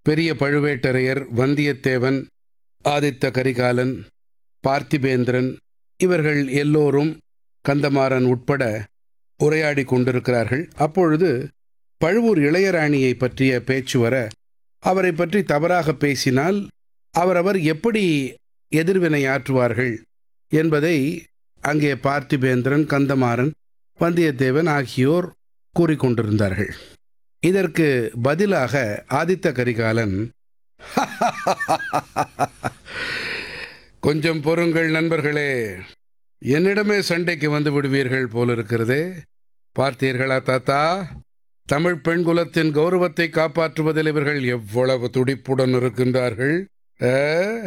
பெரிய பழுவேட்டரையர் வந்தியத்தேவன் ஆதித்த கரிகாலன் பார்த்திபேந்திரன் இவர்கள் எல்லோரும் கந்தமாறன் உட்பட உரையாடி கொண்டிருக்கிறார்கள் அப்பொழுது பழுவூர் இளையராணியை பற்றிய பேச்சு வர அவரை பற்றி தவறாக பேசினால் அவரவர் எப்படி எதிர்வினையாற்றுவார்கள் என்பதை அங்கே பார்த்திபேந்திரன் கந்தமாறன் வந்தியத்தேவன் ஆகியோர் கூறிக்கொண்டிருந்தார்கள் இதற்கு பதிலாக ஆதித்த கரிகாலன் கொஞ்சம் பொறுங்கள் நண்பர்களே என்னிடமே சண்டைக்கு வந்து விடுவீர்கள் போலிருக்கிறதே பார்த்தீர்களா தாத்தா தமிழ் பெண் குலத்தின் கௌரவத்தை காப்பாற்றுவதில் இவர்கள் எவ்வளவு துடிப்புடன் இருக்கின்றார்கள் ஆ?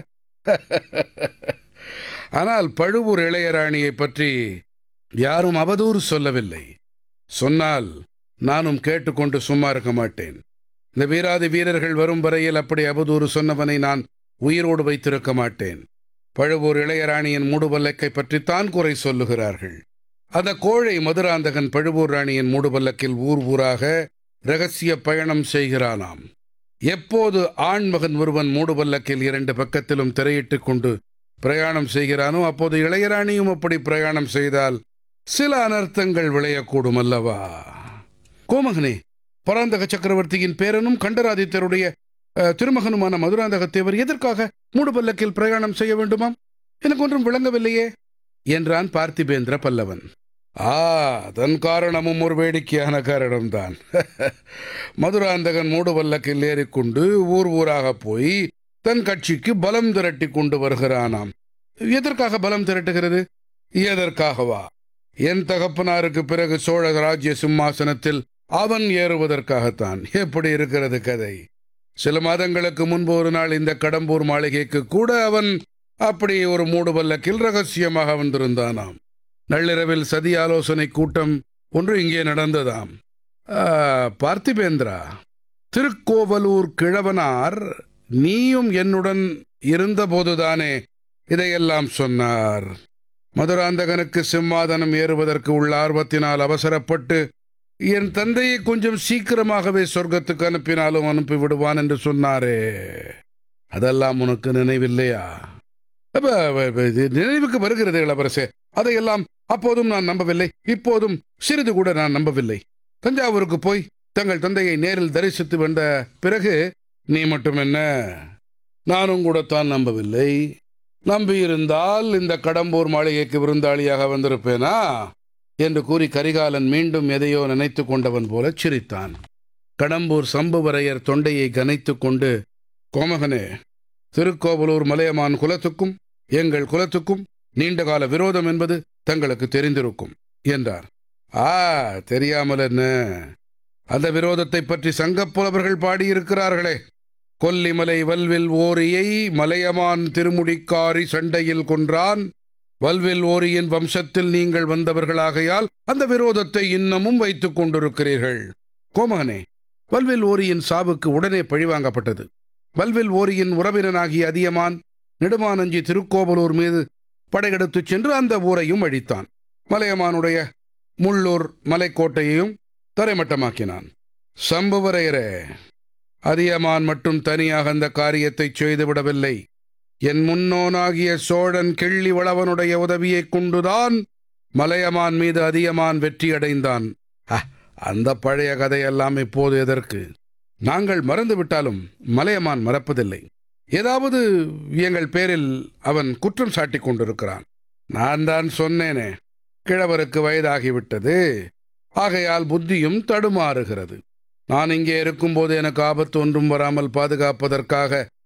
ஆனால் பழுவூர் இளையராணியை பற்றி யாரும் அவதூறு சொல்லவில்லை சொன்னால் நானும் கேட்டுக்கொண்டு சும்மா இருக்க மாட்டேன் இந்த வீராதி வீரர்கள் வரும் வரையில் அப்படி அவதூறு சொன்னவனை நான் உயிரோடு வைத்திருக்க மாட்டேன் பழுவூர் இளையராணியின் மூடுபல்லக்கை பற்றித்தான் குறை சொல்லுகிறார்கள் அந்த கோழை மதுராந்தகன் பழுவூர் ராணியின் மூடுபல்லக்கில் ஊர் ஊராக ரகசிய பயணம் செய்கிறானாம் எப்போது ஆண்மகன் ஒருவன் மூடுபல்லக்கில் இரண்டு பக்கத்திலும் திரையிட்டுக் கொண்டு பிரயாணம் செய்கிறானோ அப்போது இளையராணியும் அப்படி பிரயாணம் செய்தால் சில அனர்த்தங்கள் விளையக்கூடும் அல்லவா கோமகனே பராந்தக சக்கரவர்த்தியின் பேரனும் கண்டராதித்தருடைய அஹ், திருமகனுமான மதுராந்தக தேவர் எதற்காக மூடுபல்லக்கில் பிரயாணம் செய்ய வேண்டுமாம் எனக்கு ஒன்றும் விளங்கவில்லையே என்றான் பார்த்திபேந்திர பல்லவன் ஆ அதன் காரணமும் ஒரு வேடிக்கையான காரணம்தான் மதுராந்தகன் மூடுபல்லக்கில் ஏறிக்கொண்டு ஊர் ஊராக போய் தன் கட்சிக்கு பலம் திரட்டி கொண்டு வருகிறானாம் எதற்காக பலம் திரட்டுகிறது எதற்காகவா என் தகப்பனாருக்கு பிறகு சோழ ராஜ்ய சிம்மாசனத்தில் அவன் ஏறுவதற்காகத்தான் எப்படி இருக்கிறது கதை சில மாதங்களுக்கு முன்பு ஒரு நாள் இந்த கடம்பூர் மாளிகைக்கு கூட அவன் அப்படி ஒரு மூடுபல்லக்கில் ரகசியமாக வந்திருந்தானாம் நள்ளிரவில் சதி ஆலோசனை கூட்டம் ஒன்று இங்கே நடந்ததாம் ஆ, பார்த்திபேந்திரா திருக்கோவலூர் கிழவனார் நீயும் என்னுடன் இருந்தபோதுதானே இதையெல்லாம் சொன்னார் மதுராந்தகனுக்கு சிம்மாதனம் ஏறுவதற்கு உள்ள ஆர்வத்தினால் அவசரப்பட்டு என் தந்தையை கொஞ்சம் சீக்கிரமாகவே சொர்க்கத்துக்கு அனுப்பினாலும் அனுப்பி விடுவான் என்று சொன்னாரே அதெல்லாம் உனக்கு நினைவில்லையா அப்ப, அப்ப, அப்ப, இது நினைவுக்கு வருகிறது இளவரசே அதையெல்லாம் அப்போதும் நான் நம்பவில்லை இப்போதும் சிறிது கூட நான் நம்பவில்லை தஞ்சாவூருக்கு போய் தங்கள் தந்தையை நேரில் தரிசித்து வந்த பிறகு நீ மட்டும் என்ன நானும் கூட தான் நம்பவில்லை நம்பியிருந்தால் இந்த கடம்பூர் மாளிகைக்கு விருந்தாளியாக வந்திருப்பேனா என்று கூறி கரிகாலன் மீண்டும் எதையோ நினைத்து கொண்டவன் போல சிரித்தான் கடம்பூர் சம்புவரையர் தொண்டையை கனைத்துக் கொண்டு கோமகனே திருக்கோவலூர் மலையமான் குலத்துக்கும் எங்கள் குலத்துக்கும் நீண்டகால விரோதம் என்பது தங்களுக்கு தெரிந்திருக்கும் என்றார் ஆ தெரியாமல் என்ன அந்த விரோதத்தை பற்றி சங்கப்புலவர்கள் பாடியிருக்கிறார்களே கொல்லிமலை வல்வில் ஓரியை மலையமான் திருமுடிக்காரி சண்டையில் கொன்றான் வல்வில் ஓரியின் வம்சத்தில் நீங்கள் வந்தவர்களாகையால் அந்த விரோதத்தை இன்னமும் வைத்துக் கொண்டிருக்கிறீர்கள் கோமகனே வல்வில் ஓரியின் சாவுக்கு உடனே பழிவாங்கப்பட்டது வல்வில் ஓரியின் உறவினனாகிய அதியமான் நெடுமானஞ்சி திருக்கோவலூர் மீது படையெடுத்துச் சென்று அந்த ஊரையும் அழித்தான் மலையமானுடைய முள்ளூர் மலைக்கோட்டையையும் தரைமட்டமாக்கினான் சம்புவரையரே அதியமான் மட்டும் தனியாக அந்த காரியத்தை செய்துவிடவில்லை என் முன்னோனாகிய சோழன் கிள்ளி வளவனுடைய உதவியைக் கொண்டுதான் மலையமான் மீது அதியமான் வெற்றியடைந்தான் அ, அந்த பழைய கதையெல்லாம் இப்போது எதற்கு நாங்கள் மறந்துவிட்டாலும் மலையமான் மறப்பதில்லை ஏதாவது எங்கள் பேரில் அவன் குற்றம் சாட்டிக் கொண்டிருக்கிறான் நான் தான் சொன்னேனே கிழவருக்கு வயதாகிவிட்டது ஆகையால் புத்தியும் தடுமாறுகிறது நான் இங்கே இருக்கும்போது எனக்கு ஆபத்து ஒன்றும் வராமல் பாதுகாப்பதற்காக